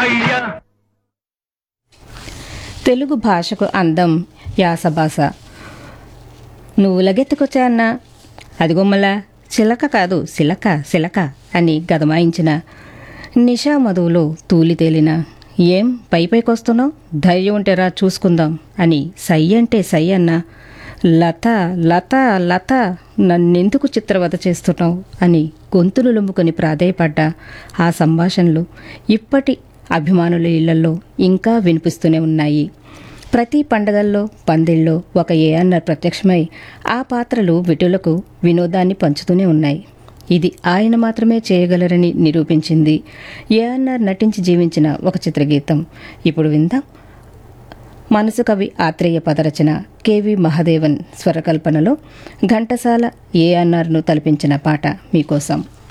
అయ్యా తెలుగు భాషకు అందం యాస భాష నువ్వు లగెత్తుకొచ్చా అన్నా అదిగొమ్మలా చిలక కాదు సిలక సిలక అని గదమాయించిన నిషా మధువులో తూలి తేలిన ఏం పై పైకొస్తున్నావు ధైర్యం ఉంటే రా చూసుకుందాం అని సై అంటే సై అన్న లత లత లత నన్నెందుకు చిత్రవద చేస్తున్నావు అని గొంతులు లొమ్ముకొని ప్రాధేయపడ్డ ఆ సంభాషణలు ఇప్పటి అభిమానుల ఇళ్లలో ఇంకా వినిపిస్తూనే ఉన్నాయి ప్రతి పండగల్లో పందిళ్ళలో ఒక ఏఎన్ఆర్ ప్రత్యక్షమై ఆ పాత్రలు విటులకు వినోదాన్ని పంచుతూనే ఉన్నాయి ఇది ఆయన మాత్రమే చేయగలరని నిరూపించింది ఏఎన్ఆర్ నటించి జీవించిన ఒక చిత్రగీతం ఇప్పుడు విందాం మనసు కవి ఆత్రేయ పదరచన కెవి మహదేవన్ స్వరకల్పనలో ఘంటసాల ఏఎన్ఆర్ను తలపించిన పాట మీకోసం